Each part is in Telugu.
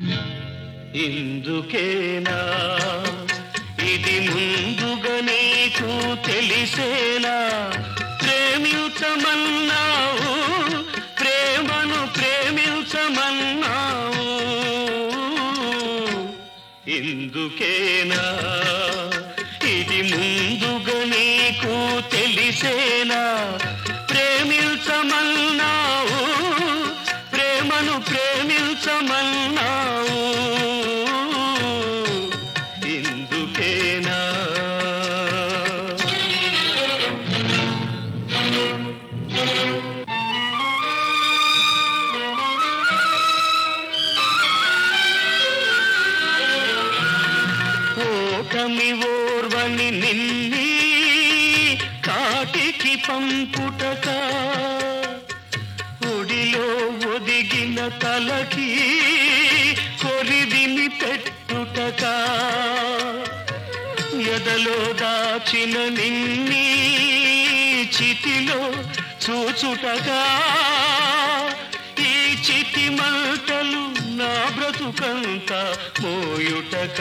ఇందుకేనా ఇది ముందుగా నీకు తెలిసేలా ప్రేమించమన్నావు ప్రేమను ప్రేమించమన్నావు ఇందుకేనా ఇది ముందుగా నీకు తెలిసేలా ప్రేమించమన్నావు ప్రేమను ప్రేమించమన్నావు ఇందుకేనా ఓటమి ఓర్వని నిన్ని కాటికి పంపుటక ఒడిలో ఒదిగిన తలకి కొరివిని పెట్టుటక ఎదలో దాచిన నిన్ని చితిలో చూచుటగా ఈ చితి మంటలు నా బ్రతుకంత మోయుటక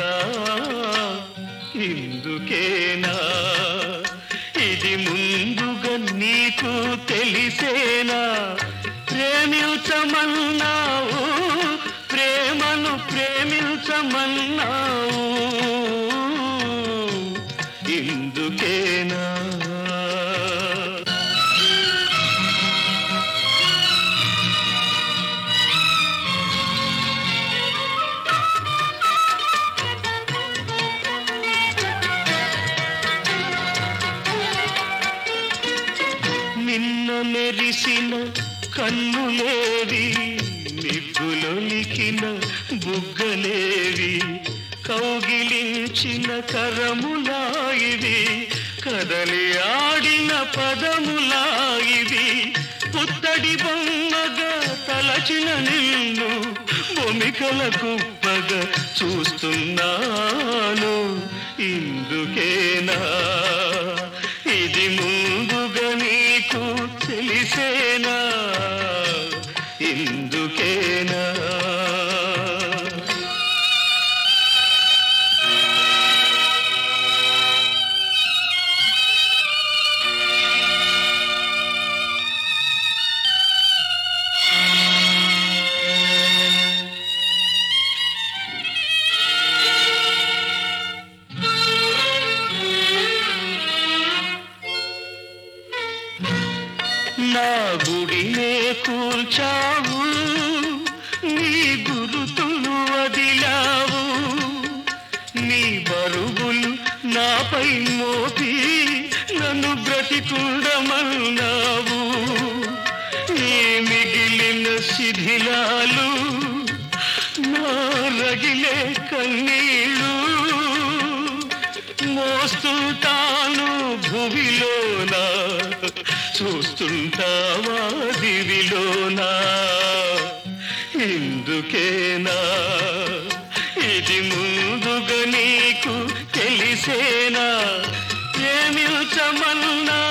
ఇందుకేనా ఇది ముందుగా నీకు తెలిసేనా ప్రేమించమన్నావు ప్రేమను ప్రేమించమన్నావు ఇందుకేనా నిన్న మెరిసిన కన్నులేవి నిగ్గులొలికిన బుగ్గలేవి కౌగిలించిన కరములాయివి కదలి ఆడిన పదములాయివి పుత్తడి బొమ్మగా తలచిన నిన్ను బొమికల కుప్పగా చూస్తున్నాను ఇందుకేనా ఇది ముందుగా నీకు తెలిసేనా ఇందుకేనా నా గుడినే కూల్చావు నీ గురుతులు వదిలావు నీ బరువులు నాపై మోపి నన్ను బ్రతికుండమన్నావు నీ మిగిలిన శిథిలాలు నా రగిలే కన్నీళ్ళు మోస్తుంటాను భువిలోనా చూస్తుంటావా దివిలోనా ఇందుకేనా ఇది ముందుగా నీకు తెలిసేనా ప్రేమించమన్నా